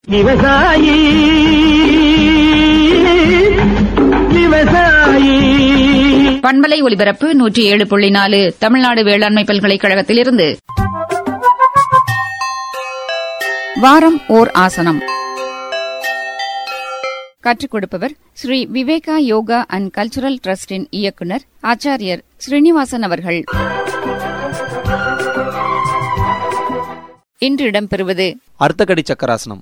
விவசாயி விவசாயி பண்பலை ஒலிபரப்பு நூற்றி ஏழு புள்ளி நாலு தமிழ்நாடு வேளாண்மை பல்கலைக்கழகத்திலிருந்து வாரம் ஓர் ஆசனம் கற்றுக் கொடுப்பவர் ஸ்ரீ விவேகா யோகா அண்ட் கல்ச்சுரல் டிரஸ்டின் இயக்குனர் ஆச்சாரியர் ஸ்ரீனிவாசன் அவர்கள் இன்று இடம்பெறுவது அர்த்தகடி சக்கராசனம்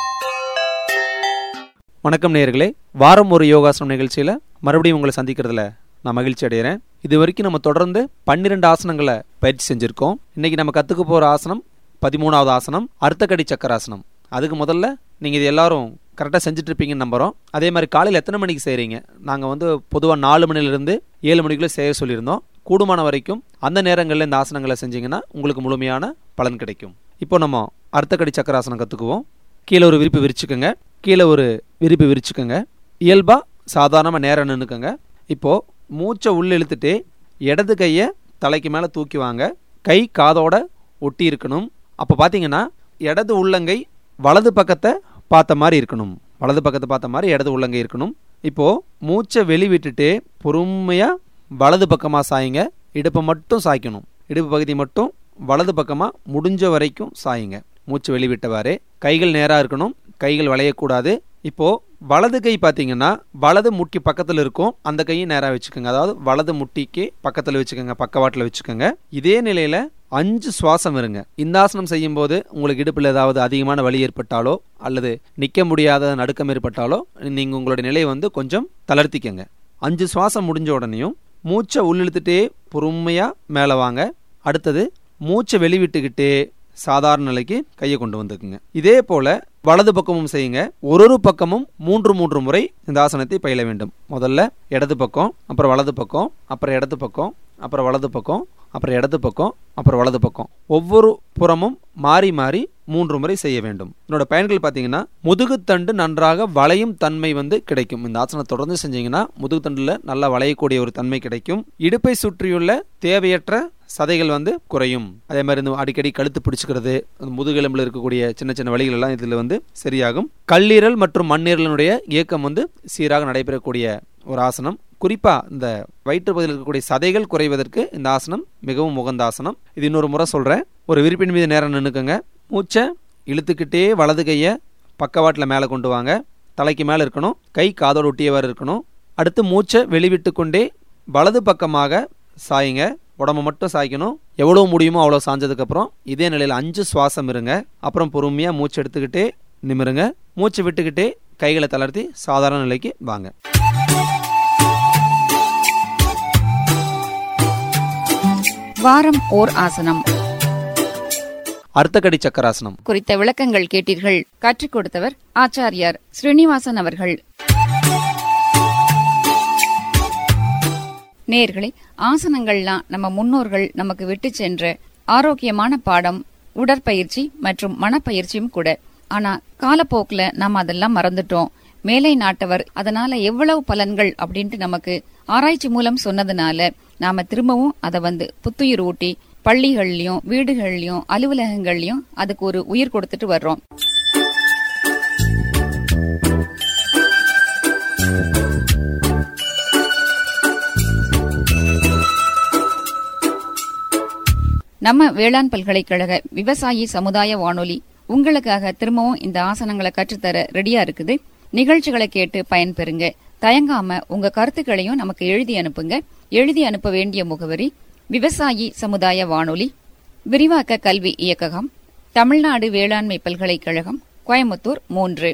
வணக்கம் நேயர்களே வாரம் ஒரு யோகாசனம் நிகழ்ச்சியில் மறுபடியும் உங்களை சந்திக்கிறதுல நான் மகிழ்ச்சி அடைகிறேன் இது வரைக்கும் நம்ம தொடர்ந்து பன்னிரெண்டு ஆசனங்களை பயிற்சி செஞ்சுருக்கோம் இன்னைக்கு நம்ம கற்றுக்க போகிற ஆசனம் பதிமூணாவது ஆசனம் அர்த்தகடி சக்கராசனம் அதுக்கு முதல்ல நீங்கள் இது எல்லாரும் கரெக்டாக செஞ்சுட்டு இருப்பீங்கன்னு நம்புகிறோம் அதே மாதிரி காலையில் எத்தனை மணிக்கு செய்கிறீங்க நாங்கள் வந்து பொதுவாக நாலு மணிலேருந்து ஏழு மணிக்குள்ளே செய்ய சொல்லியிருந்தோம் கூடுமான வரைக்கும் அந்த நேரங்களில் இந்த ஆசனங்களை செஞ்சீங்கன்னா உங்களுக்கு முழுமையான பலன் கிடைக்கும் இப்போ நம்ம அர்த்தக்கடி சக்கராசனம் கற்றுக்குவோம் கீழே ஒரு விரிப்பு விரிச்சுக்கோங்க கீழே ஒரு விரிப்பு விரிச்சுக்கோங்க இயல்பாக சாதாரணமாக நேரம் நின்றுக்கோங்க இப்போது மூச்சை உள்ள இழுத்துட்டு இடது கையை தலைக்கு மேலே தூக்கி வாங்க கை காதோட ஒட்டி இருக்கணும் அப்போ பார்த்தீங்கன்னா இடது உள்ளங்கை வலது பக்கத்தை பார்த்த மாதிரி இருக்கணும் வலது பக்கத்தை பார்த்த மாதிரி இடது உள்ளங்கை இருக்கணும் இப்போது மூச்சை வெளி விட்டுட்டு பொறுமையாக வலது பக்கமாக சாயுங்க இடுப்பை மட்டும் சாய்க்கணும் இடுப்பு பகுதி மட்டும் வலது பக்கமாக முடிஞ்ச வரைக்கும் சாயுங்க மூச்சு வெளிவிட்டவாறு கைகள் நேராக இருக்கணும் கைகள் வளையக்கூடாது இப்போ வலது கை பார்த்தீங்கன்னா வலது முட்டி பக்கத்தில் இருக்கும் அந்த கையும் நேராக வச்சுக்கோங்க அதாவது வலது முட்டிக்கு பக்கத்தில் வச்சுக்கோங்க பக்கவாட்டில் வச்சுக்கோங்க இதே நிலையில் அஞ்சு சுவாசம் இருங்க இந்த ஆசனம் செய்யும்போது உங்களுக்கு இடுப்பில் ஏதாவது அதிகமான வலி ஏற்பட்டாலோ அல்லது நிற்க முடியாத நடுக்கம் ஏற்பட்டாலோ நீங்கள் உங்களுடைய நிலையை வந்து கொஞ்சம் தளர்த்திக்கங்க அஞ்சு சுவாசம் முடிஞ்ச உடனேயும் மூச்சை உள்ளிழுத்துட்டே பொறுமையாக மேலே வாங்க அடுத்தது மூச்சை வெளிவிட்டுக்கிட்டே சாதாரண நிலைக்கு கையை கொண்டு வந்துக்குங்க இதே போல வலது பக்கமும் செய்யுங்க ஒரு ஒரு பக்கமும் மூன்று மூன்று முறை இந்த ஆசனத்தை பயில வேண்டும் முதல்ல இடது பக்கம் அப்புறம் வலது பக்கம் அப்புறம் இடது பக்கம் அப்புறம் வலது பக்கம் அப்புறம் இடது பக்கம் அப்புறம் வலது பக்கம் ஒவ்வொரு புறமும் மாறி மாறி மூன்று முறை செய்ய வேண்டும் இதனோட பயன்கள் பார்த்தீங்கன்னா முதுகுத்தண்டு நன்றாக வளையும் தன்மை வந்து கிடைக்கும் இந்த ஆசனம் தொடர்ந்து செஞ்சீங்கன்னா முதுகுத்தண்டில் நல்லா வளையக்கூடிய ஒரு தன்மை கிடைக்கும் இடுப்பை சுற்றியுள்ள தேவையற்ற சதைகள் வந்து குறையும் அதே மாதிரி இந்த அடிக்கடி கழுத்து பிடிச்சிக்கிறது அந்த முதுகெலும்பில் இருக்கக்கூடிய சின்ன சின்ன வழிகள் எல்லாம் இதில் வந்து சரியாகும் கல்லீரல் மற்றும் மண்ணீரலினுடைய இயக்கம் வந்து சீராக நடைபெறக்கூடிய ஒரு ஆசனம் குறிப்பா இந்த வயிற்று பகுதியில் இருக்கக்கூடிய சதைகள் குறைவதற்கு இந்த ஆசனம் மிகவும் உகந்த ஆசனம் இது இன்னொரு முறை சொல்றேன் ஒரு விரிப்பின் மீது நேரம் நின்னுக்கங்க மூச்சை இழுத்துக்கிட்டே வலது கையை பக்கவாட்டில் மேலே கொண்டு வாங்க தலைக்கு மேலே இருக்கணும் கை காதோடு ஒட்டியவாறு இருக்கணும் அடுத்து மூச்சை வெளிவிட்டு கொண்டே வலது பக்கமாக சாயுங்க உடம்ப மட்டும் சாய்க்கணும் எவ்வளோ முடியுமோ அவ்வளோ சாஞ்சதுக்கப்புறம் இதே நிலையில் அஞ்சு சுவாசம் இருங்க அப்புறம் பொறுமையாக மூச்சு எடுத்துக்கிட்டே நிமிருங்க மூச்சு விட்டுக்கிட்டே கைகளை தளர்த்தி சாதாரண நிலைக்கு வாங்க வாரம் ஓர் ஆசனம் அர்த்தக்கடி சக்கராசனம் குறித்த விளக்கங்கள் கேட்டீர்கள் கற்றுக் கொடுத்தவர் ஆச்சாரியார் ஸ்ரீனிவாசன் அவர்கள் நேர்களே ஆசனங்கள்லாம் நம்ம முன்னோர்கள் நமக்கு விட்டு சென்ற ஆரோக்கியமான பாடம் உடற்பயிற்சி மற்றும் மனப்பயிற்சியும் கூட ஆனா காலப்போக்குல நாம அதெல்லாம் மறந்துட்டோம் மேலை நாட்டவர் அதனால எவ்வளவு பலன்கள் அப்படின்ட்டு நமக்கு ஆராய்ச்சி மூலம் சொன்னதுனால நாம திரும்பவும் அதை வந்து புத்துயிர் ஊட்டி பள்ளிகள்லயும் வீடுகள்லயும் அலுவலகங்கள்லயும் அதுக்கு ஒரு உயிர் கொடுத்துட்டு வர்றோம் நம்ம வேளாண் பல்கலைக்கழக விவசாயி சமுதாய வானொலி உங்களுக்காக திரும்பவும் இந்த ஆசனங்களை கற்றுத்தர ரெடியா இருக்குது நிகழ்ச்சிகளை கேட்டு பயன்பெறுங்க தயங்காம உங்க கருத்துக்களையும் நமக்கு எழுதி அனுப்புங்க எழுதி அனுப்ப வேண்டிய முகவரி விவசாயி சமுதாய வானொலி விரிவாக்க கல்வி இயக்ககம் தமிழ்நாடு வேளாண்மை பல்கலைக்கழகம் கோயம்புத்தூர் மூன்று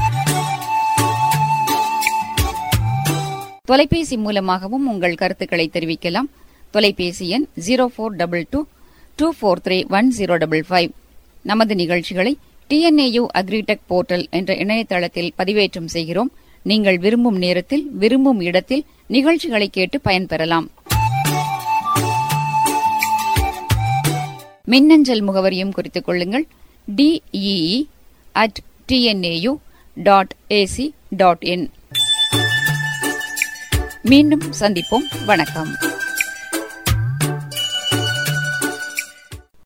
தொலைபேசி மூலமாகவும் உங்கள் கருத்துக்களை தெரிவிக்கலாம் தொலைபேசி எண் zero four double two two four three one zero double five நமது நிகழ்ச்சிகளை டிஎன்ஏயு அக்ரிடெக் போர்ட்டல் என்ற இணையதளத்தில் பதிவேற்றம் செய்கிறோம் நீங்கள் விரும்பும் நேரத்தில் விரும்பும் இடத்தில் நிகழ்ச்சிகளை கேட்டு பயன்பெறலாம் மின்னஞ்சல் முகவரியும் குறித்துக் கொள்ளுங்கள் TEE at TNAU dot AC dot in மீண்டும் சந்திப்போம் வணக்கம்